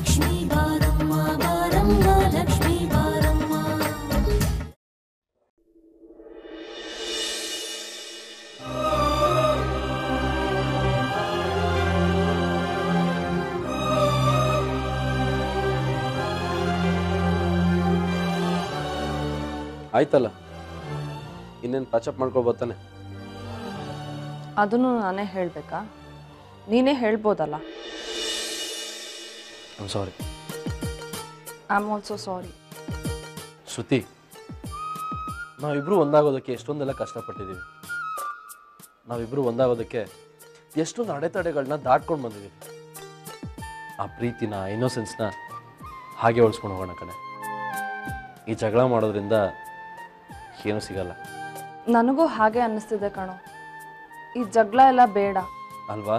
ಲಕ್ಷ್ಮೀ ಬಾರಮ್ಮ ಬಾರಮ್ಮ ಲಕ್ಷ್ಮೀ ಬಾರಮ್ಮ ಆಯ್ತಲ್ಲ ಇನ್ನೇನು ಪ್ಯಾಚಪ್ ಮಾಡ್ಕೊಂಡು ಬರ್ತಾನೆ ಅದನ್ನು ನಾನೇ ಹೇಳಬೇಕಾ ನೀನೇ ಹೇಳ್ಬೋದಲ್ಲ I'm sorry I am also sorry Shruti ನಾವಿಬ್ರು ಒಂದಾಗೋದಕ್ಕೆ ಎಷ್ಟೊಂದೆಲ್ಲ ಕಷ್ಟಪಟ್ಟಿದ್ದೀವಿ ನಾವಿಬ್ರು ಒಂದಾಗೋದಕ್ಕೆ ಎಷ್ಟೊಂದು ಅಡೆತಡೆಗಳನ್ನ ದಾಟ್ಕೊಂಡು ಬಂದಿದ್ದೀವಿ ಆ ಪ್ರೀತಿನ ಇನ್ನೋಸೆನ್ಸ್ನ ಹಾಗೆ ಉಳಿಸ್ಕೊಂಡು ಹೋಗೋಣ ಕಣೆ ಈ ಜಗಳ ಮಾಡೋದ್ರಿಂದ ಏನೂ ಸಿಗಲ್ಲ ನನಗೂ ಹಾಗೆ ಅನ್ನಿಸ್ತಿದೆ ಕಣೋ ಈ ಜಗಳ ಎಲ್ಲ ಬೇಡ ಅಲ್ವಾ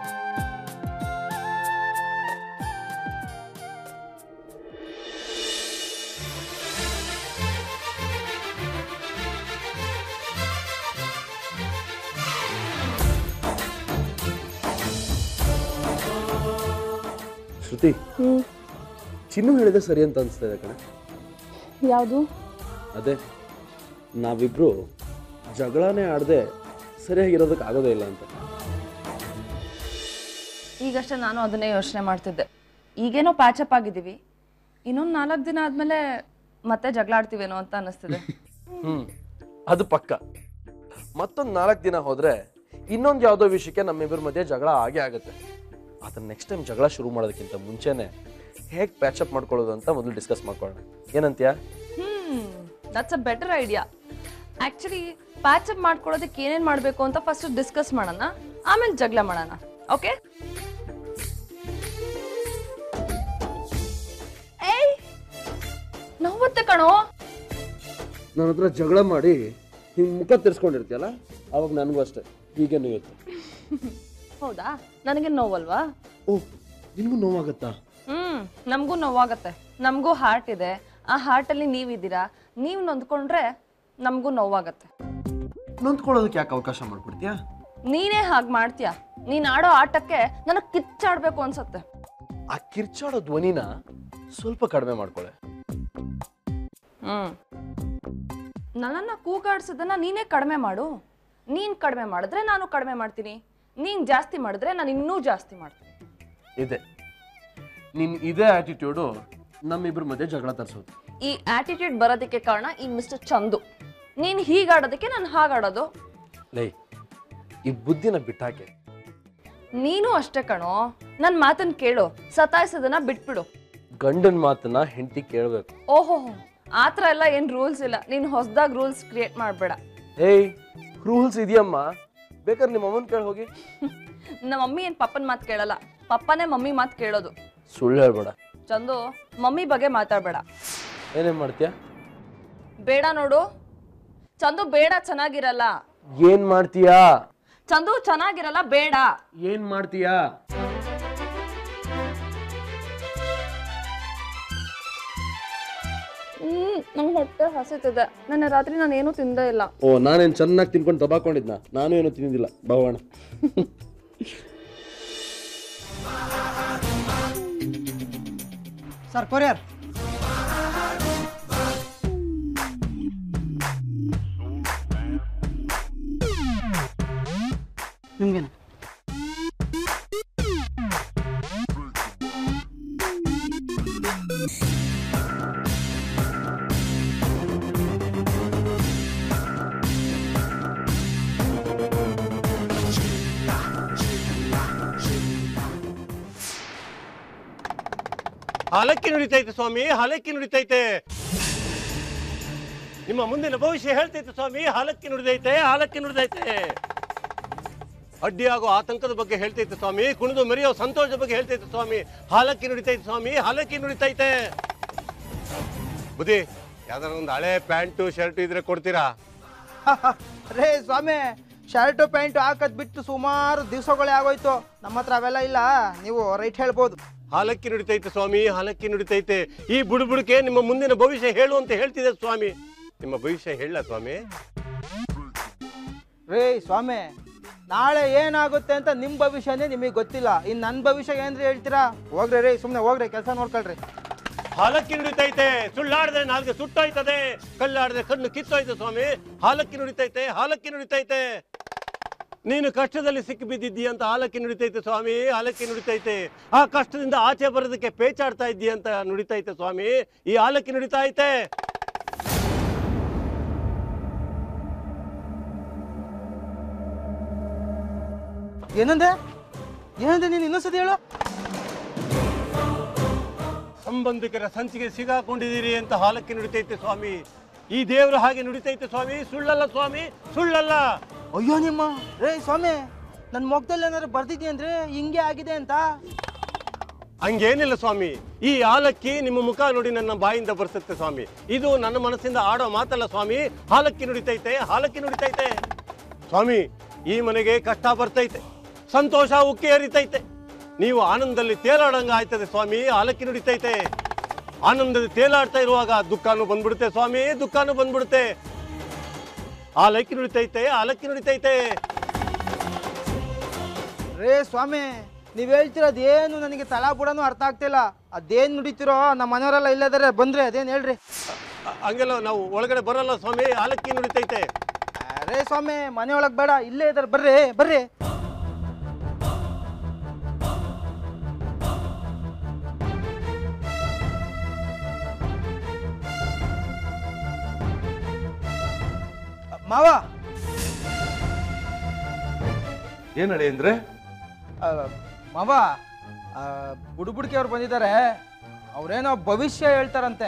ಶ್ರುತಿ ಚಿನ್ನು ಹೇಳಿದೆ ಸರಿ ಅಂತ ಅನಿಸ್ತಾ ಇದೆ ಕಣೆ ಯಾವುದು ಅದೇ ನಾವಿಬ್ರು ಜಗಳನೇ ಆಡದೆ ಸರಿಯಾಗಿರೋದಕ್ಕೆ ಆಗೋದೇ ಇಲ್ಲ ಅಂತ ಈಗಷ್ಟೇ ನಾನು ಅದನ್ನೇ ಯೋಚನೆ ಮಾಡ್ತಿದ್ದೆ ಈಗೇನೋ ಪ್ಯಾಚಪ್ ಆಗಿದ್ದೀವಿ ಇನ್ನೊಂದು ನಾಲ್ಕು ದಿನ ಆದಮೇಲೆ ಮತ್ತೆ ಜಗಳ ಆಡ್ತೀವೇನೋ ಅಂತ ಅನ್ನಿಸ್ತಿದೆ ಹ್ಮ್ ಅದು ಪಕ್ಕ ಮತ್ತೊಂದು ನಾಲ್ಕು ದಿನ ಹೋದ್ರೆ ಇನ್ನೊಂದು ಯಾವುದೋ ವಿಷಯಕ್ಕೆ ನಮ್ಮಿಬ್ಬರ ಮಧ್ಯೆ ಜಗಳ ಆಗೇ ಆಗುತ್ತೆ ಅದನ್ನ ನೆಕ್ಸ್ಟ್ ಟೈಮ್ ಜಗಳ ಶುರು ಮಾಡೋದಕ್ಕಿಂತ ಮುಂಚೆನೆ ಹೇಗೆ ಪ್ಯಾಚಪ್ ಮಾಡ್ಕೊಳ್ಳೋದು ಅಂತ ಮೊದಲು ಡಿಸ್ಕಸ್ ಮಾಡ್ಕೊಳ್ಳೋಣ ಏನಂತೀಯ hmm that's a better idea actually patch up ಮಾಡ್ಕೊಳ್ಳೋದಕ್ಕೆ ಏನೇನು ಮಾಡಬೇಕು ಅಂತ ಫಸ್ಟ್ ಡಿಸ್ಕಸ್ ಮಾಡೋಣ ಆಮೇಲೆ ಜಗಳ ಮಾಡೋಣ ಓಕೆ ಏಯ್ ನೋವತ್ತೆ ಕಣೋ ನನ್ನ ಹತ್ರ ಜಗಳ ಮಾಡಿ ಹಿಂಗೆ ಮುಖ ತಿರ್ಸ್ಕೊಂಡಿರ್ತೀಯಲ್ಲ ಅವಾಗ ನನಗೂ ಅಷ್ಟೇ ಹೀಗೆ ನೋಯುತ್ತೆ ಹೌದಾ ನನಗೆ ನೋವಲ್ವಾ ಓಹ್ ನಿನಗೂ ನೋವಾಗತ್ತಾ ಹ್ಮ್ ನಮಗೂ ನೋವಾಗತ್ತೆ ನಮಗೂ ಹಾರ್ಟ್ ಇದೆ ಆ ಹಾರ್ಟಲ್ಲಿ ನೀವಿದ್ದೀರಾ ನೀವು ನೊಂದ್ಕೊಂಡ್ರೆ ನಮಗೂ ನೋವಾಗತ್ತೆ ನೊಂದ್ಕೊಳ್ಳೋದಕ್ಕೆ ಯಾಕೆ ಅವಕಾಶ ಮಾಡ್ಕೊಡ್ತೀಯಾ ನೀನೇ ಹಾಗೆ ಮಾಡ್ತೀಯ ನೀನ್ ಆಡೋ ಆಟಕ್ಕೆ ನನಗೆ ಕಿಚ್ಚಾಡ್ಬೇಕು ಅನ್ಸತ್ತೆ ಆ ಕಿರ್ಚಾಡೋ ಧ್ವನಿನ ಸ್ವಲ್ಪ ಕಡಿಮೆ ಮಾಡ್ಕೊಳ್ಳೆ ಹ್ಮ್ ನನ್ನನ್ನ ಕೂಗಾಡ್ಸೋದನ್ನ ನೀನೇ ಕಡಿಮೆ ಮಾಡು ನೀನ್ ಕಡಿಮೆ ಮಾಡಿದ್ರೆ ನಾನು ಕಡಿಮೆ ಮಾಡ್ತೀನಿ ನೀನ್ ಜಾಸ್ತಿ ಮಾಡಿದ್ರೆ ನಾನು ಇನ್ನೂ ಜಾಸ್ತಿ ಮಾಡ್ತೀನಿ ಇದೆ ನಿನ್ ಇದೇ ಆಟಿಟ್ಯೂಡು ನಮ್ಮಿಬ್ರ ಮಧ್ಯೆ ಜಗಳ ತರಿಸೋದು ಈ ಆಟಿಟ್ಯೂಡ್ ಬರೋದಕ್ಕೆ ಕಾರಣ ಈ ಮಿಸ್ಟರ್ ಚಂದು ನೀನ್ ಹೀಗಾಡೋದಕ್ಕೆ ನಾನು ಹಾಗಾಡೋದು ಲೈ ಈ ಬುದ್ಧಿನ ಬಿಟ್ಟಾಕೆ ನೀನು ಅಷ್ಟೇ ಕಣೋ ನನ್ನ ಮಾತನ್ನ ಕೇಳು ಸತಾಯಿಸೋದನ್ನ ಬಿಟ್ಬಿಡು ಗಂಡನ ಮಾತನ್ನ ಹೆಂಡತಿ ಕೇಳಬೇಕು ಓಹೋ ಆ ಥರ ಎಲ್ಲ ಏನು ರೂಲ್ಸ್ ಇಲ್ಲ ನೀನು ಹೊಸದಾಗಿ ರೂಲ್ಸ್ ಕ್ರಿಯೇಟ್ ಮಾಡಬೇಡ ಏಯ್ ರೂಲ್ಸ್ ಇದೆಯಮ್ಮ ಬೇಕಾದ್ರೆ ನಿಮ್ಮ ಅಮ್ಮನ ಕೇಳಿ ಹೋಗಿ ನಮ್ಮ ಮಮ್ಮಿ ಏನು ಪಪ್ಪನ ಮಾತು ಕೇಳಲ್ಲ ಪಪ್ಪನೇ ಮಮ್ಮಿ ಮಾತು ಕೇಳೋದು ಸುಳ್ಳು ಹೇಳ್ಬೇಡ ಚಂದು ಮಮ್ಮಿ ಬಗ್ಗೆ ಮಾತಾಡಬೇಡ ಏನೇನ್ ಮಾಡ್ತೀಯ ಬೇಡ ನೋಡು ಚಂದು ಬೇಡ ಚೆನ್ನಾಗಿರಲ್ಲ ಏನ್ ಮಾಡ್ತೀಯಾ ಚಂದು ಚೆನ್ನಾಗಿರಲ್ಲ ಬೇಡ ಏನ್ ಮಾಡ್ತೀಯಾ ಹ್ಮ್ ನಂಗೆ ಹೊಟ್ಟೆ ಹಸಿತಿದೆ ನನ್ನ ರಾತ್ರಿ ನಾನು ಏನೂ ತಿಂದೇ ಇಲ್ಲ ಓ ನಾನೇನ್ ಚೆನ್ನಾಗಿ ತಿನ್ಕೊಂಡು ದಬಾಕೊಂಡಿದ್ನ ನಾನು ಏನು ತಿಂದಿಲ್ಲ ಭಾವಣ ಸರ್ ಕೊರಿಯರ್ ನಿಮ್ಗೇನು ಹಾಲಕ್ಕಿ ನುಡಿತೈತೆ ಸ್ವಾಮಿ ಹಾಲಕ್ಕಿ ನುಡಿತೈತೆ ನಿಮ್ಮ ಮುಂದಿನ ಭವಿಷ್ಯ ಹೇಳ್ತೈತೆ ಸ್ವಾಮಿ ಹಾಲಕ್ಕಿ ನುಡಿದೈತೆ ಹಾಲಕ್ಕಿ ನುಡಿದೈತೆ ಅಡ್ಡಿಯಾಗೋ ಆತಂಕದ ಬಗ್ಗೆ ಹೇಳ್ತೈತೆ ಸ್ವಾಮಿ ಕುಣಿದು ಮೆರೆಯೋ ಸಂತೋಷದ ಬಗ್ಗೆ ಹೇಳ್ತೈತೆ ಸ್ವಾಮಿ ಹಾಲಕ್ಕಿ ನುಡಿತೈತೆ ಸ್ವಾಮಿ ಹಾಲಕ್ಕಿ ನುಡಿತೈತೆ ಬುದ್ಧಿ ಯಾವ್ದಾರ ಒಂದು ಹಳೆ ಪ್ಯಾಂಟು ಶರ್ಟ್ ಇದ್ರೆ ಕೊಡ್ತೀರಾ ರೇ ಸ್ವಾಮಿ ಶರ್ಟು ಪ್ಯಾಂಟು ಹಾಕದ್ ಬಿಟ್ಟು ಸುಮಾರು ದಿವಸಗಳೇ ಆಗೋಯ್ತು ನಮ್ಮ ಹತ್ರ ಅವೆಲ್ಲ ಇಲ್ಲ ನೀವು ರೈಟ್ ಹೇಳ್ಬೋದು ಹಾಲಕ್ಕಿ ನುಡಿತೈತೆ ಸ್ವಾಮಿ ಹಾಲಕ್ಕಿ ನುಡಿತೈತೆ ಈ ಬುಡುಬುಡುಕೆ ನಿಮ್ಮ ಮುಂದಿನ ಭವಿಷ್ಯ ಹೇಳು ಅಂತ ಹೇಳ್ತಿದೆ ಸ್ವಾಮಿ ನಿಮ್ಮ ಭವಿಷ್ಯ ಹೇಳ ಸ್ವಾಮಿ ರೇ ಸ್ವಾಮಿ ನಾಳೆ ಏನಾಗುತ್ತೆ ಅಂತ ನಿಮ್ಮ ಭವಿಷ್ಯನೇ ನಿಮಗೆ ಗೊತ್ತಿಲ್ಲ ಇನ್ನು ನನ್ನ ಭವಿಷ್ಯ ಏನ್ರಿ ಹೇಳ್ತೀರಾ ಹೋಗ್ರಿ ರೀ ಸುಮ್ಮನೆ ಹೋಗ್ರಿ ಕೆಲಸ ನೋಡ್ಕೊಳ್ರಿ ಹಾಲಕ್ಕಿ ನುಡಿತೈತೆ ಸುಳ್ಳಾಡದೆ ನಾಲ್ಗೆ ಸುಟ್ಟೋಯ್ತದೆ ಕಲ್ಲಾಡದೆ ಕಣ್ಣು ಕಿತ್ತೋಯ್ತು ಸ್ವಾಮಿ ಹಾಲಕ್ಕಿ ನುಡಿತೈತೆ ಹಾಲಕ್ಕಿ ನುಡಿತೈತೆ ನೀನು ಕಷ್ಟದಲ್ಲಿ ಸಿಕ್ಕಿ ಬಿದ್ದಿದ್ದೀಯ ಅಂತ ಹಾಲಕ್ಕಿ ನುಡಿತೈತೆ ಸ್ವಾಮಿ ಹಾಲಕ್ಕಿ ನುಡಿತೈತೆ ಆ ಕಷ್ಟದಿಂದ ಆಚೆ ಬರೋದಕ್ಕೆ ಪೇಚಾಡ್ತಾ ಇದ್ದೀಯ ಅಂತ ನುಡಿತೈತೆ ಸ್ವಾಮಿ ಈ ಹಾಲಕ್ಕಿ ನುಡಿತಾ ಐತೆ ಏನಂದೆ ಏನಂದೆ ನೀನು ಇನ್ನೊಂದ್ಸತಿ ಹೇಳು ಸಂಬಂಧಿಕರ ಸಂಚಿಗೆ ಸಿಗಾಕೊಂಡಿದ್ದೀರಿ ಅಂತ ಹಾಲಕ್ಕಿ ನುಡಿತೈತೆ ಸ್ವಾಮಿ ಈ ದೇವರು ಹಾಗೆ ನುಡಿತೈತೆ ಸ್ವಾಮಿ ಸುಳ್ಳಲ್ಲ ಸ್ವಾಮಿ ಸುಳ್ಳಲ್ಲ ಅಯ್ಯೋ ನಿಮ್ಮ ರೇ ಸ್ವಾಮಿ ನನ್ನ ಮೊಗ್ದಲ್ಲಿ ಏನಾದ್ರು ಬರ್ದಿದ್ಯಂದ್ರೆ ಹಿಂಗೆ ಆಗಿದೆ ಅಂತ ಹಂಗೇನಿಲ್ಲ ಸ್ವಾಮಿ ಈ ಹಾಲಕ್ಕಿ ನಿಮ್ಮ ಮುಖ ನೋಡಿ ನನ್ನ ಬಾಯಿಂದ ಬರ್ಸುತ್ತೆ ಸ್ವಾಮಿ ಇದು ನನ್ನ ಮನಸ್ಸಿಂದ ಆಡೋ ಮಾತಲ್ಲ ಸ್ವಾಮಿ ಹಾಲಕ್ಕಿ ನುಡಿತೈತೆ ಹಾಲಕ್ಕಿ ನುಡಿತೈತೆ ಸ್ವಾಮಿ ಈ ಮನೆಗೆ ಕಷ್ಟ ಬರ್ತೈತೆ ಸಂತೋಷ ಉಕ್ಕಿ ಹರಿತೈತೆ ನೀವು ಆನಂದದಲ್ಲಿ ತೇಲಾಡಂಗ ಆಯ್ತದೆ ಸ್ವಾಮಿ ಹಾಲಕ್ಕಿ ನುಡಿತೈತೆ ಆನಂದದಲ್ಲಿ ತೇಲಾಡ್ತಾ ಇರುವಾಗ ದುಃಖನೂ ಬಂದ್ಬಿಡುತ್ತೆ ಸ್ವಾಮಿ ದುಃಖನೂ ಬಂದ್ಬಿಡುತ್ತೆ ಹಾಲಕ್ಕಿ ನುಡಿತೈತೆ ಹಾಲಕ್ಕಿ ನುಡಿತೈತೆ ರೇ ಸ್ವಾಮಿ ನೀವು ಹೇಳ್ತಿರೋದು ಏನು ನನಗೆ ತಲಾ ಬುಡನೂ ಅರ್ಥ ಆಗ್ತಿಲ್ಲ ಅದೇನು ನುಡಿತಿರೋ ನಮ್ಮ ಮನೆಯವರೆಲ್ಲ ಇಲ್ಲದಾರೆ ಬಂದ್ರೆ ಅದೇನು ಹೇಳ್ರಿ ಅ- ಹಂಗೆಲ್ಲ ನಾವು ಒಳಗಡೆ ಬರಲ್ಲ ಸ್ವಾಮಿ ಹಾಲಕ್ಕಿ ನುಡಿತೈತೆ ರೇ ಸ್ವಾಮಿ ಮನೆಯೊಳಗೆ ಬೇಡ ಇಲ್ಲೇ ಇದಾರೆ ಬರ್ರಿ ಬರ್ರಿ ಮಾವ ಏನ್ ನಡೆ ಅಂದ್ರೆ ಆ, ಮಾವ ಆ, ಬುಡುಬುಡ್ಕಿ ಅವ್ರು ಬಂದಿದ್ದಾರೆ ಅವ್ರೇನೋ ಭವಿಷ್ಯ ಹೇಳ್ತಾರಂತೆ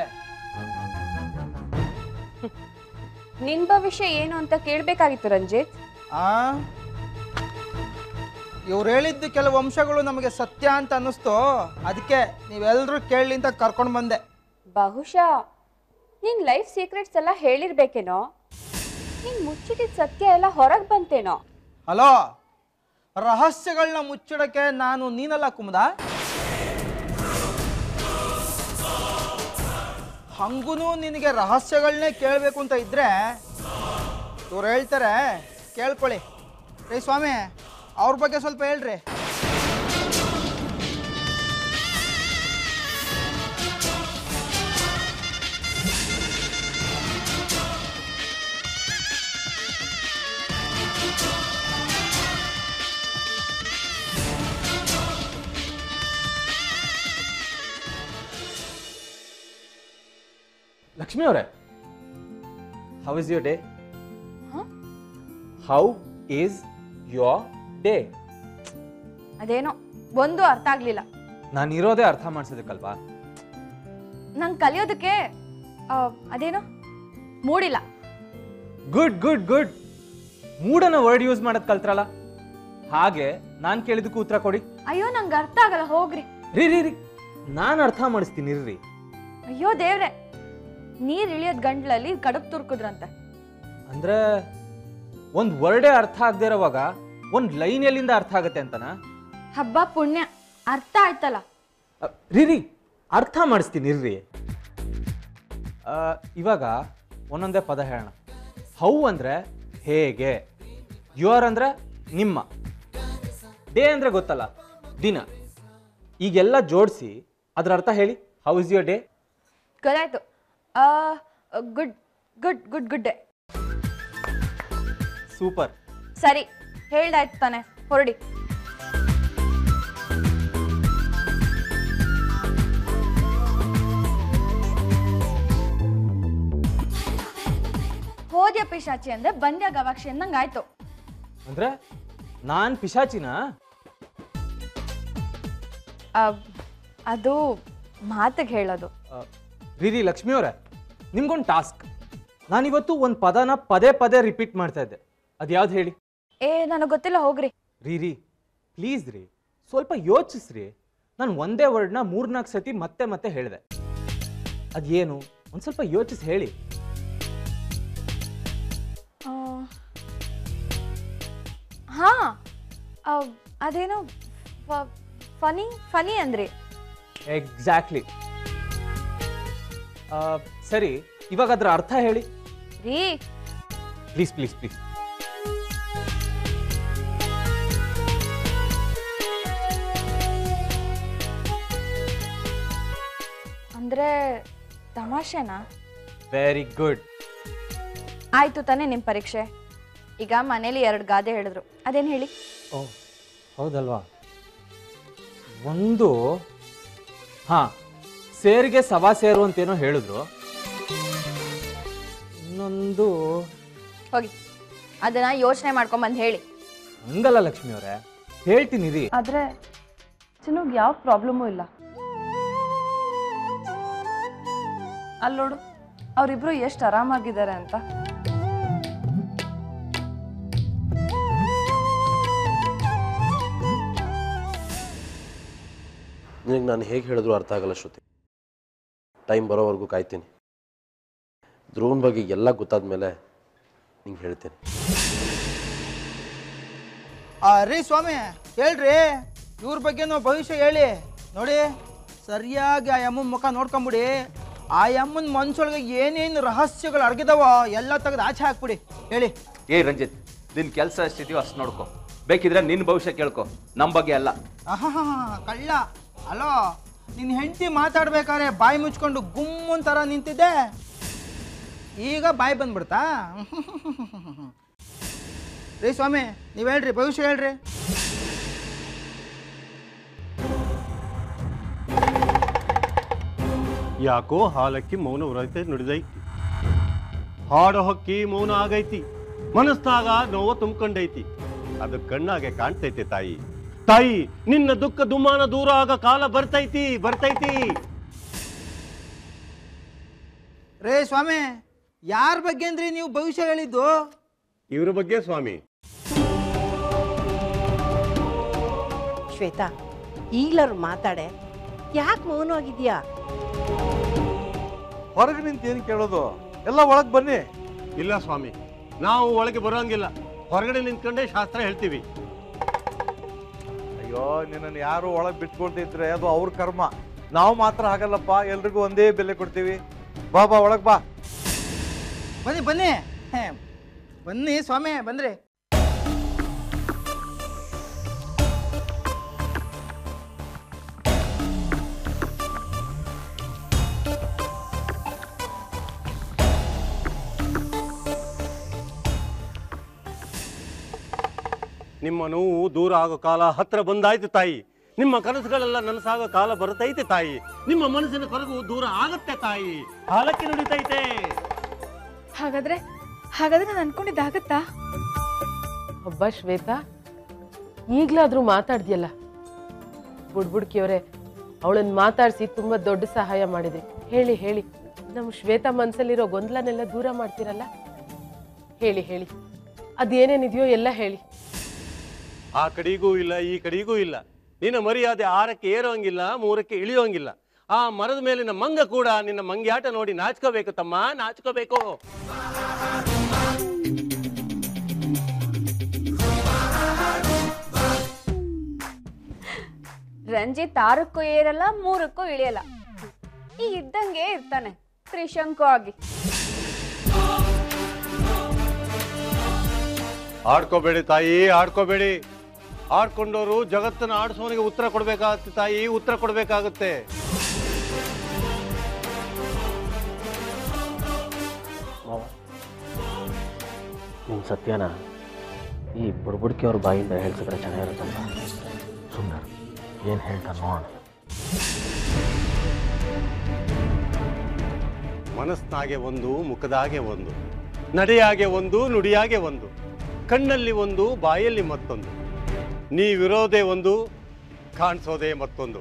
ನಿನ್ ಭವಿಷ್ಯ ಏನು ಅಂತ ಕೇಳ್ಬೇಕಾಗಿತ್ತು ರಂಜಿತ್ ಆ ಇವ್ರು ಹೇಳಿದ್ದು ಕೆಲವು ಅಂಶಗಳು ನಮಗೆ ಸತ್ಯ ಅಂತ ಅನ್ನಿಸ್ತು ಅದಕ್ಕೆ ನೀವೆಲ್ಲರೂ ಕೇಳಲಿ ಅಂತ ಕರ್ಕೊಂಡು ಬಂದೆ ಬಹುಶಃ ನಿನ್ ಲೈಫ್ ಸೀಕ್ರೆಟ್ಸ್ ಎಲ್ಲ ಹೇಳಿರ್ಬೇಕೇನೋ ನಿನ್ ಮುಚ್ಚಿಟ್ಟಿದ್ ಸತ್ಯ ಎಲ್ಲ ಹೊರಗ್ ಬಂತೇನೋ ಹಲೋ ರಹಸ್ಯಗಳನ್ನ ಮುಚ್ಚಿಡಕ್ಕೆ ನಾನು ನೀನಲ್ಲ ಕುಮದ ಹಂಗೂ ನಿನಗೆ ರಹಸ್ಯಗಳನ್ನೇ ಕೇಳಬೇಕು ಅಂತ ಇದ್ರೆ ಇವ್ರು ಹೇಳ್ತಾರೆ ಕೇಳ್ಕೊಳ್ಳಿ ರೀ ಸ್ವಾಮಿ ಅವ್ರ ಬಗ್ಗೆ ಸ್ವಲ್ಪ ಹೇಳ್ರಿ ಲಕ್ಷ್ಮಿ ಅವರೇ how is your day how is your day ಅದೇನೋ ಒಂದು ಅರ್ಥ ಆಗ್ಲಿಲ್ಲ ನಾನು ಇರೋದೇ ಅರ್ಥ ಮಾಡಿಸೋದಕ್ಕಲ್ವಾ ನಂಗೆ ಕಲಿಯೋದಕ್ಕೆ ಆ, ಅದೇನೋ ಮೂಡಿಲ್ಲ ಗುಡ್ ಗುಡ್ ಗುಡ್ ಮೂಡನ್ನ ವರ್ಡ್ ಯೂಸ್ ಮಾಡೋದ್ ಕಲ್ತ್ರಲ್ಲ ಹಾಗೆ ನಾನು ಕೇಳಿದಕ್ಕೂ ಉತ್ತರ ಕೊಡಿ ಅಯ್ಯೋ ನಂಗೆ ಅರ್ಥ ಆಗಲ್ಲ ಹೋಗ್ರಿ ರೀ ರೀ ರೀ ನಾನು ಅರ್ಥ ಮಾಡಿಸ್ತೀನಿ ಇರ್ರಿ ಅಯ್ಯೋ ದೇವ್ರೆ ನೀರ್ ಇಳಿಯೋದ್ ಗಂಟ್ಲಲ್ಲಿ ಕಡುಬ್ ತುರ್ಕುದ್ರಂತೆ ಅಂದ್ರೆ ಒಂದು ವರ್ಡೇ ಅರ್ಥ ಆಗದೆ ಇರೋವಾಗ ಒಂದು ಲೈನ್ ಎಲ್ಲಿಂದ ಅರ್ಥ ಆಗತ್ತೆ ಅಂತನಾ ಹಬ್ಬ ಪುಣ್ಯ ಅರ್ಥ ಆಯ್ತಲ್ಲ ಅ, ರೀ ರೀ ಅರ್ಥ ಮಾಡಿಸ್ತೀನಿ ಇರ್ರಿ ಆ, ಇವಾಗ ಒಂದೊಂದೇ ಪದ ಹೇಳೋಣ ಹೌ ಅಂದ್ರೆ ಹೇಗೆ ಯು ಆರ್ ಅಂದ್ರೆ ನಿಮ್ಮ ಡೇ ಅಂದ್ರೆ ಗೊತ್ತಲ್ಲ ದಿನ ಈಗೆಲ್ಲ ಜೋಡಿಸಿ ಅದ್ರ ಅರ್ಥ ಹೇಳಿ ಹೌ ಇಸ್ ಯುವರ್ ಡೇ ಗೊತ್ತಾಯ್ತು good good good good day super ಸರಿ ಹೇಳ್ದಾಯ್ತು ತಾನೆ ಹೊರಡಿ ಹೋದ್ಯ ಪಿಶಾಚಿ ಅಂದ್ರೆ ಬಂದ್ಯ ಗವಾಕ್ಷಿ ಅಂದಂಗ್ ಆಯ್ತು ಅಂದ್ರೆ ನಾನ್ ಪಿಶಾಚಿನ ಆ, ಅದು ಮಾತಿಗೆ ಹೇಳೋದು ರೀ ರೀ ಲಕ್ಷ್ಮಿ ಅವರೇ ನಿಮ್ಗೊಂದು ಟಾಸ್ಕ್ ನಾನಿವತ್ತು ಒಂದು ಪದನ ಪದೇ ಪದೇ ರಿಪೀಟ್ ಮಾಡ್ತಾ ಇದ್ದೆ ಅದ್ಯಾವ್ದು ಹೇಳಿ ಏ ನನಗೆ ಗೊತ್ತಿಲ್ಲ ಹೋಗ್ರಿ ರೀ ರೀ ಪ್ಲೀಸ್ ರೀ ಸ್ವಲ್ಪ ಯೋಚಿಸ್ರಿ ನಾನು ಒಂದೇ ವರ್ಡ್ನ ಮೂರ್ನಾಲ್ಕು ಸತಿ ಮತ್ತೆ ಮತ್ತೆ ಹೇಳಿದೆ ಅದೇನು ಒಂದು ಸ್ವಲ್ಪ ಯೋಚಿಸಿ ಹೇಳಿ ಆ, ಹಾ ಆ, ಅದೇನೋ ಫನಿ ಫನಿ ಅಂದ್ರಿ ಎಕ್ಸಾಕ್ಟ್ಲಿ ಸರಿ ಇವಾಗ ಅದ್ರ ಅರ್ಥ ಹೇಳಿ ರೀ ಪ್ಲೀಸ್ ಪ್ಲೀಸ್ ಪ್ಲೀಸ್ ಅಂದರೆ ತಮಾಷೆನಾ ವೆರಿ ಗುಡ್ ಆಯಿತು ತಾನೇ ನಿಮ್ಮ ಪರೀಕ್ಷೆ ಈಗ ಮನೇಲಿ ಎರಡು ಗಾದೆ ಹೇಳಿದ್ರು ಅದೇನು ಹೇಳಿ ಓ ಹೌದಲ್ವಾ ಒಂದು ಹಾಂ ಸೇರಿಗೆ ಸಭಾ ಸೇರು ಅಂತೇನೋ ಹೇಳಿದ್ರು ಇನ್ನೊಂದು ಹೋಗಿ ಅದನ್ನು ಯೋಚನೆ ಮಾಡ್ಕೊಂಬಂದು ಹೇಳಿ ಹಂಗಲ್ಲ ಲಕ್ಷ್ಮಿ ಅವರೇ ಹೇಳ್ತೀನಿ ರೀ ಆದರೆ ಚಿನ್ನುಗ್ ಯಾವ ಪ್ರಾಬ್ಲಮ್ಮು ಇಲ್ಲ ಅಲ್ಲಿ ನೋಡು ಅವರಿಬ್ರು ಎಷ್ಟು ಆರಾಮಾಗಿದ್ದಾರೆ ಅಂತ ನಿನಗೆ ನಾನು ಹೇಗೆ ಹೇಳಿದ್ರು ಅರ್ಥ ಆಗಲ್ಲ ಶ್ರುತಿ ಟೈಮ್ ಬರೋವರೆಗೂ ಕಾಯ್ತೀನಿ ಧ್ರುವನ್ ಬಗ್ಗೆ ಎಲ್ಲ ಗೊತ್ತಾದ ಮೇಲೆ ನಿಂಗೆ ಹೇಳ್ತೀನಿ ಆ, ರೀ ಸ್ವಾಮಿ ಹೇಳ್ರಿ ಇವ್ರ ಬಗ್ಗೆನೂ ಭವಿಷ್ಯ ಹೇಳಿ ನೋಡಿ ಸರಿಯಾಗಿ ಆ ಯಮ್ಮನ ಮುಖ ನೋಡ್ಕೊಂಬಿಡಿ ಆ ಯಮ್ಮನ ಮನ್ಸೊಳಗೆ ಏನೇನು ರಹಸ್ಯಗಳು ಅಡಗಿದಾವ ಎಲ್ಲ ತೆಗೆದು ಆಚೆ ಹಾಕ್ಬಿಡಿ ಹೇಳಿ ಏ ರಂಜಿತ್ ನಿನ್ ಕೆಲಸ ಎಷ್ಟಿದೆಯೋ ಅಷ್ಟು ನೋಡ್ಕೊ ಬೇಕಿದ್ರೆ ನಿನ್ನ ಭವಿಷ್ಯ ಕೇಳ್ಕೊ ನಮ್ಮ ಬಗ್ಗೆ ಅಲ್ಲ ಆಹಾ ಕಳ್ಳ ಅಲೋ ನಿನ್ನ ಹೆಂಡತಿ ಮಾತಾಡ್ಬೇಕಾದ್ರೆ ಬಾಯಿ ಮುಚ್ಕೊಂಡು ಗುಮ್ಮನ್ ಥರ ನಿಂತಿದ್ದೆ ಈಗ ಬಾಯಿ ಬಂದ್ಬಿಡ್ತಾ ರೀ ಸ್ವಾಮಿ ನೀವು ಹೇಳ್ರಿ ಭವಿಷ್ಯ ಹೇಳ್ರಿ ಯಾಕೋ ಹಾಲಕ್ಕಿ ಮೌನ ವ್ರತ ನುಡಿದೈತಿ ಹಾಡು ಹಕ್ಕಿ ಮೌನ ಆಗೈತಿ ಮನಸ್ನಾಗ ನೋವು ತುಂಬ್ಕೊಂಡೈತಿ ಅದು ಕಣ್ಣಾಗೆ ಕಾಣ್ತೈತೆ ತಾಯಿ ತಾಯಿ ನಿನ್ನ ದುಃಖ ದುಮಾನ ದೂರ ಆಗ ಕಾಲ ಬರ್ತೈತಿ ಬರ್ತೈತಿ ರೇ ಸ್ವಾಮಿ ಯಾರ ಬಗ್ಗೆ ಅಂದ್ರಿ ನೀವು ಭವಿಷ್ಯ ಹೇಳಿದ್ದು ಇವ್ರ ಬಗ್ಗೆ ಸ್ವಾಮಿ ಶ್ವೇತಾ ಈಗ್ಲಾರು ಮಾತಾಡೆ ಯಾಕೆ ಮೌನವಾಗಿದ್ಯಾ ಹೊರಗೆ ನಿಂತು ಏನು ಕೇಳೋದು ಎಲ್ಲ ಒಳಗೆ ಬನ್ನಿ ಇಲ್ಲ ಸ್ವಾಮಿ ನಾವು ಒಳಗೆ ಬರೋಂಗಿಲ್ಲ ಹೊರಗಡೆ ನಿಂತ್ಕೊಂಡೇ ಶಾಸ್ತ್ರ ಹೇಳ್ತೀವಿ ಅಯ್ಯೋ ನಿನ್ನನ್ನು ಯಾರು ಒಳಗೆ ಬಿಟ್ಕೊಳ್ತಿದ್ರೆ ಅದು ಅವ್ರ ಕರ್ಮ ನಾವು ಮಾತ್ರ ಹಾಗಲ್ಲಪ್ಪ ಎಲ್ರಿಗೂ ಒಂದೇ ಬೆಲೆ ಕೊಡ್ತೀವಿ ಬಾ ಬಾ ಒಳಗೆ ಬಾ ಬನ್ನಿ ಬನ್ನಿ ಹೇ, ಬನ್ನಿ ಸ್ವಾಮಿ ಬಂದ್ರಿ ನಿಮ್ಮ ನೋವು ದೂರ ಆಗೋ ಕಾಲ ಹತ್ರ ಬಂದಾಯ್ತು ತಾಯಿ ನಿಮ್ಮ ಕನಸುಗಳೆಲ್ಲ ನನಸಾಗೋ ಕಾಲ ಬರ್ತೈತೆ ತಾಯಿ ನಿಮ್ಮ ಮನಸ್ಸಿನ ಕೊರಗು ದೂರ ಆಗತ್ತೆ ತಾಯಿ ಹಾಲಕ್ಕೆ ನುಡಿತೈತೆ ಹಾಗಾದ್ರೆ ಹಾಗಾದ್ರೆ ನಾನು ಅನ್ಕೊಂಡಿದ್ದಾಗತ್ತಾ ಒಬ್ಬ ಶ್ವೇತಾ ಈಗಲಾದ್ರೂ ಮಾತಾಡ್ದಿಯಲ್ಲ ಬುಡ್ಬುಡ್ಕಿಯವರೇ ಅವಳನ್ನ ಮಾತಾಡಿಸಿ ತುಂಬಾ ದೊಡ್ಡ ಸಹಾಯ ಮಾಡಿದ್ರಿ ಹೇಳಿ ಹೇಳಿ ನಮ್ಮ ಶ್ವೇತಾ ಮನ್ಸಲ್ಲಿರೋ ಗೊಂದಲನೆಲ್ಲ ದೂರ ಮಾಡ್ತೀರಲ್ಲ ಹೇಳಿ ಹೇಳಿ ಅದೇನೇನಿದೆಯೋ ಎಲ್ಲ ಹೇಳಿ ಆ ಕಡೆಗೂ ಇಲ್ಲ ಈ ಕಡೆಗೂ ಇಲ್ಲ ನಿನ್ನ ಮರ್ಯಾದೆ ಆರಕ್ಕೆ ಏರೋಂಗಿಲ್ಲ ಮೂರಕ್ಕೆ ಇಳಿಯೋಂಗಿಲ್ಲ ಆ ಮರದ ಮೇಲಿನ ಮಂಗ ಕೂಡ ನಿನ್ನ ಮಂಗ್ಯಾಟ ನೋಡಿ ನಾಚ್ಕೋಬೇಕು ತಮ್ಮ ನಾಚ್ಕೋಬೇಕು ರಂಜಿತ್ ಆರಕ್ಕೂ ಏರಲ್ಲ ಮೂರಕ್ಕೂ ಇಳಿಯಲ್ಲ ಈಗ ಇದ್ದಂಗೆ ಇರ್ತಾನೆ ತ್ರಿಶಂಕು ಆಗಿ ಆಡ್ಕೋಬೇಡಿ ತಾಯಿ ಆಡ್ಕೋಬೇಡಿ ಆಡ್ಕೊಂಡವರು ಜಗತ್ತನ್ನ ಆಡಿಸೋನಿಗೆ ಉತ್ತರ ಕೊಡ್ಬೇಕಾಗತ್ತೆ ತಾಯಿ ಉತ್ತರ ಕೊಡ್ಬೇಕಾಗುತ್ತೆ ಮಾವ ನಿಮ್ಮ ಸತ್ಯನ ಈ ಬುಡ್ಬುಡ್ಕಿ ಅವ್ರ ಬಾಯಿಂದ ಹೇಳ್ಸಿದ್ರೆ ಚೆನ್ನಾಗಿರುತ್ತಲ್ಲ ಸುಮ್ಮನೆ ಏನು ಹೇಳ್ತಾರೆ ನೋಡೋಣ ಮನಸ್ನಾಗೆ ಒಂದು ಮುಖದಾಗೆ ಒಂದು ನಡೆಯಾಗೆ ಒಂದು ನುಡಿಯಾಗೆ ಒಂದು ಕಣ್ಣಲ್ಲಿ ಒಂದು ಬಾಯಲ್ಲಿ ಮತ್ತೊಂದು ನೀವಿರೋದೇ ಒಂದು ಕಾಣಿಸೋದೇ ಮತ್ತೊಂದು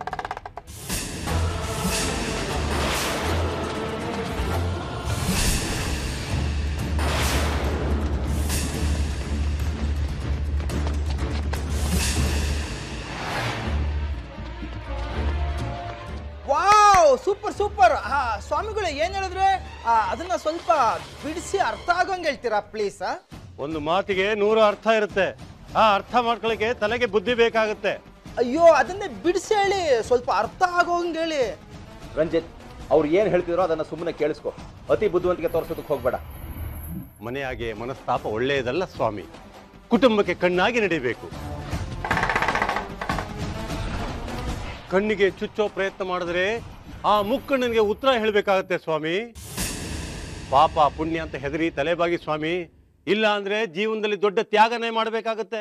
ವಾವ್ ಸೂಪರ್ ಸೂಪರ್ ಆ ಸ್ವಾಮಿಗಳು ಏನ್ ಹೇಳಿದ್ರೆ ಆ, ಅದನ್ನ ಸ್ವಲ್ಪ ಬಿಡಿಸಿ ಅರ್ಥ ಆಗಂಗೆ ಹೇಳ್ತೀರಾ ಪ್ಲೀಸ್ ಒಂದು ಮಾತಿಗೆ ನೂರು ಅರ್ಥ ಇರುತ್ತೆ ಆ ಅರ್ಥ ಮಾಡ್ಕೊಳ್ಳಿಕ್ಕೆ ತಲೆಗೆ ಬುದ್ಧಿ ಬೇಕಾಗುತ್ತೆ ಅಯ್ಯೋ ಅದನ್ನೇ ಬಿಡಿಸಿ ಹೇಳಿ ಸ್ವಲ್ಪ ಅರ್ಥ ಆಗೋಂಗೆ ಹೇಳಿ ರಂಜಿತ್ ಅವ್ರು ಏನು ಹೇಳ್ತಿದ್ರೋ ಅದನ್ನ ಸುಮ್ಮನೆ ಕೇಳಿಸ್ಕೊ ಅತಿ ಬುದ್ಧಿವಂತಿಕೆ ತೋರಿಸೋದಕ್ಕೆ ಹೋಗ್ಬೇಡ ಮನೆಯಾಗೆ ಮನಸ್ತಾಪ ಒಳ್ಳೆಯದಲ್ಲ ಸ್ವಾಮಿ ಕುಟುಂಬಕ್ಕೆ ಕಣ್ಣಾಗಿ ನಡಿಬೇಕು ಕಣ್ಣಿಗೆ ಚುಚ್ಚೋ ಪ್ರಯತ್ನ ಮಾಡಿದ್ರೆ ಆ ಮುಕ್ಕಣ್ಣನಿಗೆ ಉತ್ತರ ಹೇಳಬೇಕಾಗತ್ತೆ ಸ್ವಾಮಿ ಪಾಪ ಪುಣ್ಯ ಅಂತ ಹೆದರಿ ತಲೆಬಾಗಿ ಸ್ವಾಮಿ ಇಲ್ಲ ಅಂದ್ರೆ ಜೀವನದಲ್ಲಿ ದೊಡ್ಡ ತ್ಯಾಗನೇ ಮಾಡಬೇಕಾಗತ್ತೆ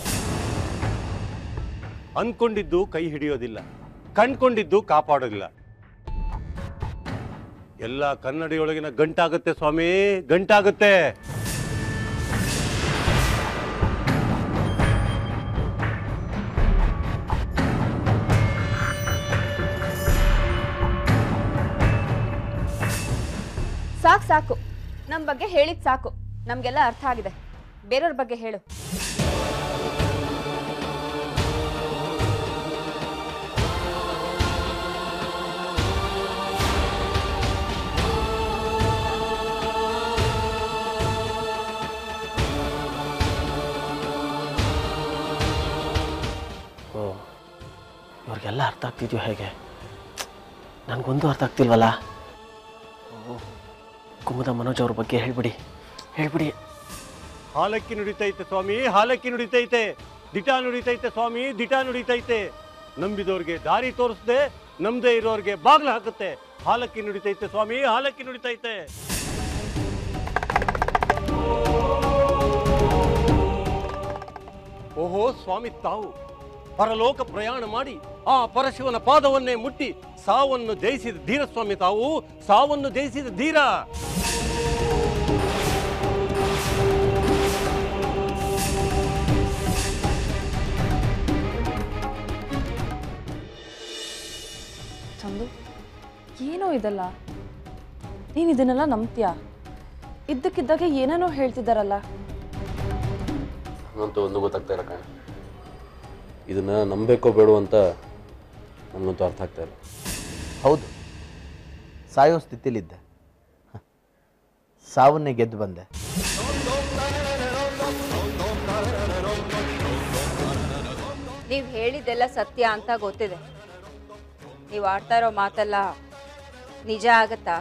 ಅನ್ಕೊಂಡಿದ್ದು ಕೈ ಹಿಡಿಯೋದಿಲ್ಲ ಕಂಡ್ಕೊಂಡಿದ್ದು ಕಾಪಾಡೋದಿಲ್ಲ ಎಲ್ಲ ಕನ್ನಡಿಯೊಳಗಿನ ಗಂಟಾಗುತ್ತೆ ಸ್ವಾಮಿ ಗಂಟಾಗುತ್ತೆ ಸಾಕು ಸಾಕು ನಮ್ಮ ಬಗ್ಗೆ ಹೇಳಿದ್ ಸಾಕು ನಮಗೆಲ್ಲ ಅರ್ಥ ಆಗಿದೆ ಬೇರೆಯವ್ರ ಬಗ್ಗೆ ಹೇಳು ಓ ಇವ್ರಿಗೆಲ್ಲ ಅರ್ಥ ಆಗ್ತಿದ್ಯೋ ಹೇಗೆ ನನಗೊಂದು ಅರ್ಥ ಆಗ್ತಿಲ್ವಲ್ಲ ಓ ಕುಮುದ ಮನೋಜ್ ಅವ್ರ ಬಗ್ಗೆ ಹೇಳ್ಬಿಡಿ ಹೇಳ್ಬಿಡಿ ಹಾಲಕ್ಕಿ ನುಡಿತೈತೆ ಸ್ವಾಮಿ ಹಾಲಕ್ಕಿ ನುಡಿತೈತೆ ದಿಟ ನುಡಿತೈತೆ ಸ್ವಾಮಿ ದಿಟ ನುಡಿತೈತೆ ನಂಬಿದವ್ರಿಗೆ ದಾರಿ ತೋರಿಸ್ದೆ ನಮ್ದೇ ಇರೋರ್ಗೆ ಬಾಗ್ಲು ಹಾಕುತ್ತೆ ಹಾಲಕ್ಕಿ ನುಡಿತೈತೆ ಸ್ವಾಮಿ ಹಾಲಕ್ಕಿ ನುಡಿತೈತೆ ಓಹೋ ಸ್ವಾಮಿ ತಾವು ಪರಲೋಕ ಪ್ರಯಾಣ ಮಾಡಿ ಆ ಪರಶಿವನ ಪಾದವನ್ನೇ ಮುಟ್ಟಿ ಸಾವನ್ನು ಜಯಿಸಿದ ಧೀರ ಸ್ವಾಮಿ ತಾವು ಸಾವನ್ನು ಜಯಿಸಿದ ಧೀರ ಚಂದು ಏನೋ ಇದಲ್ಲ ನೀನು ಇದನ್ನೆಲ್ಲ ನಂಬ್ತೀಯಾ ಇದ್ದಕ್ಕಿದ್ದಾಗೆ ಏನೇನೋ ಹೇಳ್ತಿದ್ದಾರಲ್ಲ ನಂತೂ ಒಂದು ಗೊತ್ತಾಗ್ತಾ ಇಲ್ಲ ಕಣ ಇದನ್ನ ನಂಬೇಕೋ ಬೇಡೋ ಅಂತ ನಮಗಂತೂ ಅರ್ಥ ಆಗ್ತಾ ಇಲ್ಲ ಹೌದು ಸಾಯೋ ಸ್ಥಿತಿಲಿದ್ದೆ ಹ. ಸಾವನ್ನೇ ಗೆದ್ದು ಬಂದೆ ನೀವು ಹೇಳಿದ್ದೆಲ್ಲ ಸತ್ಯ ಅಂತ ಗೊತ್ತಿದೆ ನೀವು ಆಡ್ತಾ ಇರೋ ಮಾತೆಲ್ಲ ನಿಜ ಆಗತ್ತಾ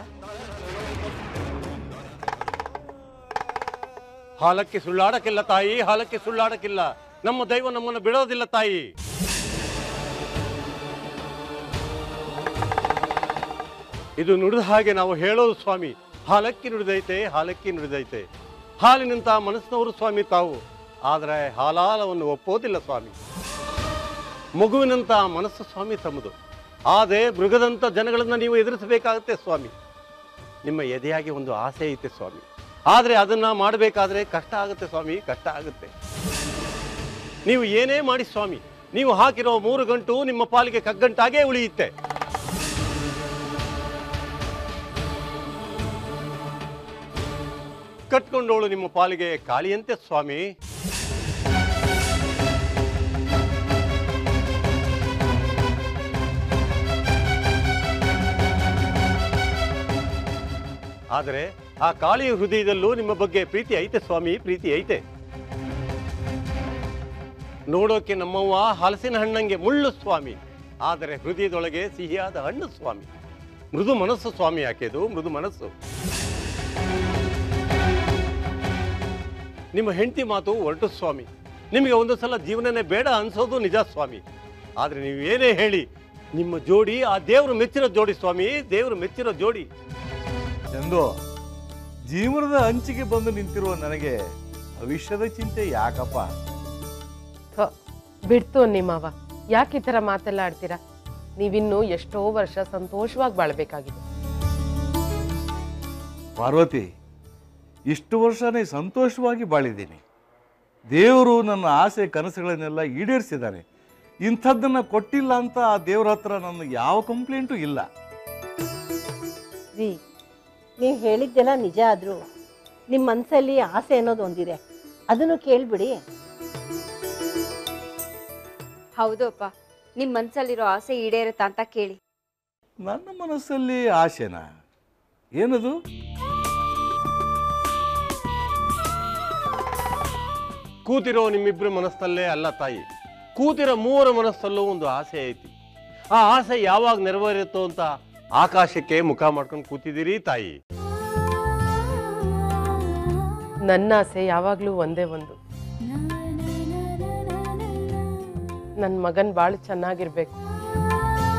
ಹಾಲಕ್ಕೆ ಸುಳ್ಳಾಡಕ್ಕಿಲ್ಲ ತಾಯಿ ಹಾಲಕ್ಕೆ ಸುಳ್ಳಾಡಕ್ಕಿಲ್ಲ ನಮ್ಮ ದೈವ ನಮ್ಮನ್ನು ಬಿಡೋದಿಲ್ಲ ತಾಯಿ ಇದು ನುಡಿದ ಹಾಗೆ ನಾವು ಹೇಳೋದು ಸ್ವಾಮಿ ಹಾಲಕ್ಕಿ ನುಡಿದೈತೆ ಹಾಲಕ್ಕಿ ನುಡಿದೈತೆ ಹಾಲಿನಂತ ಮನಸ್ಸಿನವರು ಸ್ವಾಮಿ ತಾವು ಆದರೆ ಹಾಲಾಲವನ್ನು ಒಪ್ಪೋದಿಲ್ಲ ಸ್ವಾಮಿ ಮಗುವಿನಂತ ಮನಸ್ಸು ಸ್ವಾಮಿ ತಮ್ಮದು ಆದರೆ ಮೃಗದಂತ ಜನಗಳನ್ನ ನೀವು ಎದುರಿಸಬೇಕಾಗುತ್ತೆ ಸ್ವಾಮಿ ನಿಮ್ಮ ಎದೆಯಾಗಿ ಒಂದು ಆಸೆ ಐತೆ ಸ್ವಾಮಿ ಆದರೆ ಅದನ್ನ ಮಾಡಬೇಕಾದ್ರೆ ಕಷ್ಟ ಆಗುತ್ತೆ ಸ್ವಾಮಿ ಕಷ್ಟ ಆಗುತ್ತೆ ನೀವು ಏನೇ ಮಾಡಿ ಸ್ವಾಮಿ ನೀವು ಹಾಕಿರೋ ಮೂರು ಗಂಟು ನಿಮ್ಮ ಪಾಲಿಗೆ ಕಗ್ಗಂಟಾಗೇ ಉಳಿಯುತ್ತೆ ಕಟ್ಕೊಂಡೋಳು ನಿಮ್ಮ ಪಾಲಿಗೆ ಕಾಳಿಯಂತೆ ಸ್ವಾಮಿ ಆದರೆ ಆ ಕಾಳಿಯ ಹೃದಯದಲ್ಲೂ ನಿಮ್ಮ ಬಗ್ಗೆ ಪ್ರೀತಿ ಐತೆ ಸ್ವಾಮಿ ಪ್ರೀತಿ ಐತೆ ನೋಡೋಕೆ ನಮ್ಮವ್ವ ಹಲಸಿನ ಹಣ್ಣಂಗೆ ಮುಳ್ಳು ಸ್ವಾಮಿ ಆದರೆ ಹೃದಯದೊಳಗೆ ಸಿಹಿಯಾದ ಹಣ್ಣು ಸ್ವಾಮಿ ಮೃದು ಮನಸ್ಸು ಸ್ವಾಮಿ ಯಾಕೆದು ಮೃದು ಮನಸ್ಸು ನಿಮ್ಮ ಹೆಂಡತಿ ಮಾತು ಹೊರಟು ಸ್ವಾಮಿ ನಿಮಗೆ ಒಂದು ಸಲ ಜೀವನನೇ ಬೇಡ ಅನ್ಸೋದು ನಿಜ ಸ್ವಾಮಿ ಆದರೆ ನೀವು ಏನೇ ಹೇಳಿ ನಿಮ್ಮ ಜೋಡಿ ಆ ದೇವರು ಮೆಚ್ಚಿರೋ ಜೋಡಿ ಸ್ವಾಮಿ ದೇವರು ಮೆಚ್ಚಿರೋ ಜೋಡಿ ಚಂದು ಜೀವನದ ಅಂಚಿಗೆ ಬಂದು ನಿಂತಿರುವ ನನಗೆ ಭವಿಷ್ಯದ ಚಿಂತೆ ಯಾಕಪ್ಪ ಥೋ, ಬಿಡ್ತು ನಿಮ್ಮವ ಯಾಕೆ ಈ ಥರ ಮಾತೆಲ್ಲ ಆಡ್ತೀರಾ ನೀವಿನ್ನೂ ಎಷ್ಟೋ ವರ್ಷ ಸಂತೋಷವಾಗಿ ಬಾಳ್ಬೇಕಾಗಿದೆ ಪಾರ್ವತಿ ಇಷ್ಟು ವರ್ಷನೇ ಸಂತೋಷವಾಗಿ ಬಾಳಿದ್ದೀನಿ ದೇವರು ನನ್ನ ಆಸೆ ಕನಸುಗಳನ್ನೆಲ್ಲ ಈಡೇರಿಸಿದ್ದಾನೆ ಇಂಥದ್ದನ್ನು ಕೊಟ್ಟಿಲ್ಲ ಅಂತ ಆ ದೇವ್ರ ಹತ್ರ ನನ್ನ ಯಾವ ಕಂಪ್ಲೇಂಟು ಇಲ್ಲ ರೀ ನೀವು ಹೇಳಿದ್ದೆಲ್ಲ ನಿಜ ಆದರೂ ನಿಮ್ಮ ಮನಸ್ಸಲ್ಲಿ ಆಸೆ ಅನ್ನೋದು ಒಂದಿದೆ ಅದನ್ನು ಕೇಳ್ಬಿಡಿ ಹೌದು ಅಪ್ಪ ನಿಮ್ಮ ಮನ್ಸಲ್ಲಿರೋ ಆಸೆ ಈಡೇರುತ್ತಾ ಅಂತ ಕೇಳಿ ನನ್ನ ಮನಸ್ಸಲ್ಲಿ ಆಸೆನಾ ಏನದು ಕೂತಿರೋ ನಿಮ್ಮಿಬ್ಬರ ಮನಸ್ಸಲ್ಲೇ ಅಲ್ಲ ತಾಯಿ ಕೂತಿರೋ ಮೂವರ ಮನಸ್ಸಲ್ಲೂ ಒಂದು ಆಸೆ ಐತಿ ಆ ಆಸೆ ಯಾವಾಗ ನೆರವೇರುತ್ತೋ ಅಂತ ಆಕಾಶಕ್ಕೆ ಮುಖ ಮಾಡ್ಕೊಂಡು ಕೂತಿದ್ದೀರಿ ತಾಯಿ ನನ್ನ ಆಸೆ ಯಾವಾಗಲೂ ಒಂದೇ ಒಂದು ನನ್ನ ಮಗನ್ ಭಾಳ ಚೆನ್ನಾಗಿರ್ಬೇಕು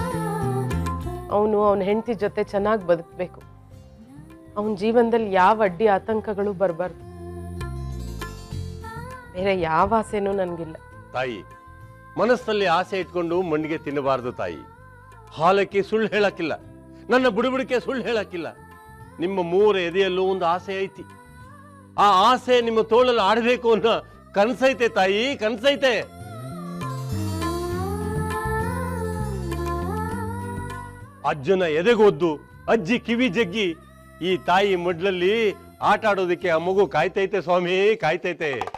ಅವನು ಅವನ ಹೆಂಡತಿ ಜೊತೆ ಚೆನ್ನಾಗಿ ಬದುಕಬೇಕು ಅವನ ಜೀವನದಲ್ಲಿ ಯಾವ ಅಡ್ಡಿ ಆತಂಕಗಳು ಬರಬಾರ್ದು ಬೇರೆ ಯಾವ ಆಸೆನೂ ನನಗಿಲ್ಲ ತಾಯಿ ಮನಸ್ಸಲ್ಲಿ ಆಸೆ ಇಟ್ಕೊಂಡು ಮಣ್ಣಿಗೆ ತಿನ್ನಬಾರದು ತಾಯಿ ಹಾಲಕ್ಕೆ ಸುಳ್ಳು ಹೇಳಕ್ಕಿಲ್ಲ ನನ್ನ ಬುಡುಬುಡಿಕೆ ಸುಳ್ಳು ಹೇಳಕ್ಕಿಲ್ಲ ನಿಮ್ಮ ಮೂರ ಎದೆಯಲ್ಲೂ ಒಂದು ಆಸೆ ಐತಿ ಆ ಆಸೆ ನಿಮ್ಮ ತೋಳಲ್ಲಿ ಆಡಬೇಕು ಅನ್ನೋ ಕನ್ಸೈತೆ ತಾಯಿ ಕನ್ಸೈತೆ ಅಜ್ಜನ ಎದೆಗೊದ್ದು ಅಜ್ಜಿ ಕಿವಿ ಜಗ್ಗಿ ಈ ತಾಯಿ ಮಡ್ಲಲ್ಲಿ ಆಟ ಆಡೋದಕ್ಕೆ ಆ ಮಗು ಕಾಯ್ತೈತೆ ಸ್ವಾಮಿ ಕಾಯ್ತೈತೆ